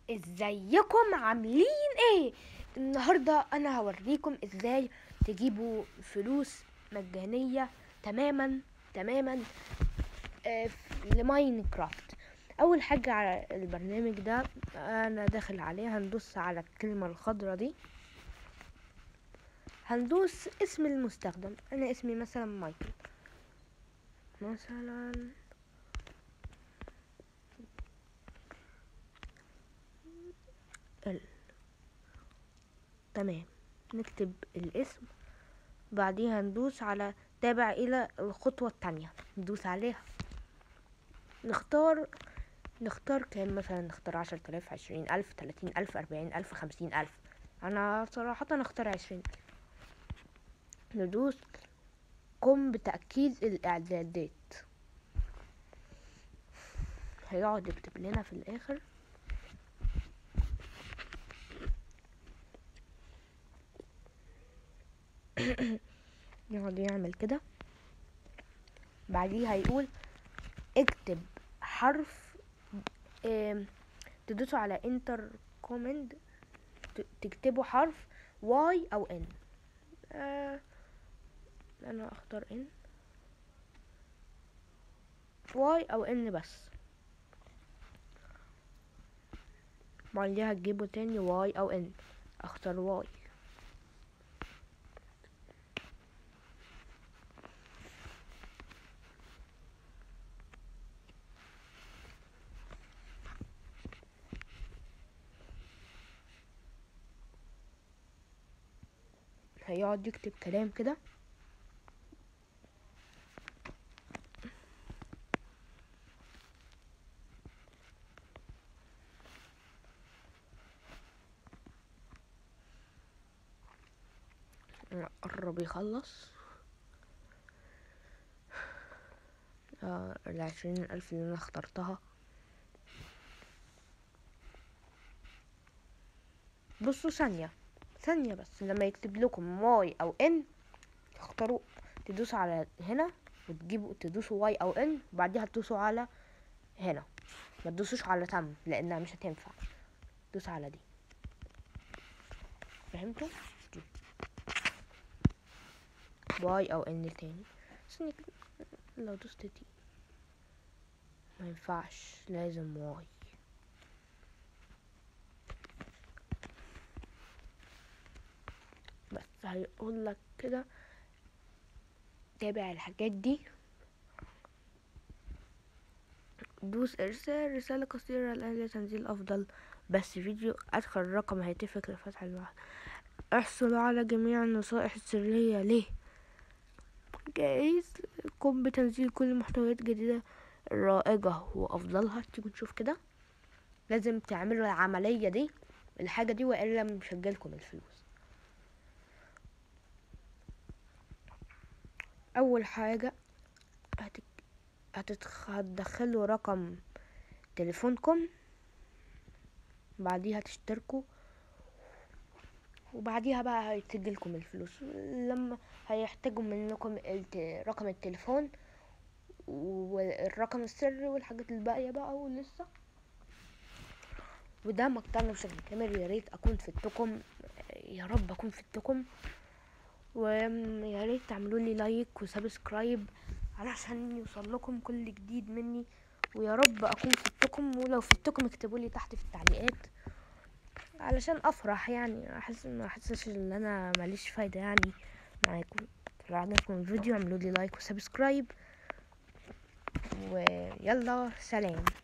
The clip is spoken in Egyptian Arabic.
ازيكم عاملين ايه النهارده انا هوريكم ازاي تجيبوا فلوس مجانيه تماما تماما آه، في- لماينكرافت اول حاجه على البرنامج ده انا داخل عليه هندوس على الكلمه الخضراء دي هندوس اسم المستخدم انا اسمي مثلا مايكل مثلا ال تمام نكتب الاسم بعديها ندوس على تابع الى الخطوة التانية ندوس عليها نختار نختار كام مثلا نختار عشرة آلاف عشرين ألف تلاتين ألف أربعين ألف خمسين ألف أنا صراحة أختار عشرين ندوس قم بتأكيد الإعدادات هيقعد يكتب لنا في الآخر يقعد يعمل كده بعديها يقول اكتب حرف آم، تدوسوا على انتر كومند تكتبوا حرف واي او ان آه انا اختار ان واي او ان بس بعديها تجيبوا تاني واي او ان اختار واي هيقعد يكتب كلام كده قرب يخلص آه العشرين ألف اللي أنا اخترتها بصوا ثانية ثانية بس لما يكتب لكم واي أو إن تختاروا تدوسوا على هنا وتجيبوا تدوسوا واي أو إن وبعديها تدوسوا على هنا ما تدوسوش على تم لأنها مش هتنفع دوسوا على دي فهمتوا؟ دي واي أو إن تاني ثانية كده لو دوست دي ما ينفعش لازم واي بس هيقول لك كده تابع الحاجات دي دوس ارسال رسالة قصيرة الآن لتنزيل أفضل بس فيديو أدخل رقم هاتفك لفتح البحث احصل على جميع النصائح السرية ليه جايز قم بتنزيل كل المحتويات الجديدة الرائجة وأفضلها تيجي نشوف كده لازم تعملوا العملية دي الحاجة دي وإلا مش هتجيلكم الفلوس اول حاجه هتك... هتتخ... هتدخلوا رقم تليفونكم بعديها تشتركوا وبعديها بقى هيتسجلكم الفلوس لما هيحتاجوا منكم الت... رقم التليفون والرقم السري والحاجات الباقية بقى ولسه وده مقطعنا بشكل كامل يا ريت اكون فدتكم يا رب اكون فدتكم ويا ريت تعملوا لي لايك وسبسكرايب علشان يوصل لكم كل جديد مني ويا رب اكون فدتكم ولو فدتكم اكتبوا لي تحت في التعليقات علشان افرح يعني احس ما احسش ان انا ماليش فايده يعني معاكم لو عجبكم الفيديو اعملوا لي لايك وسبسكرايب ويلا سلام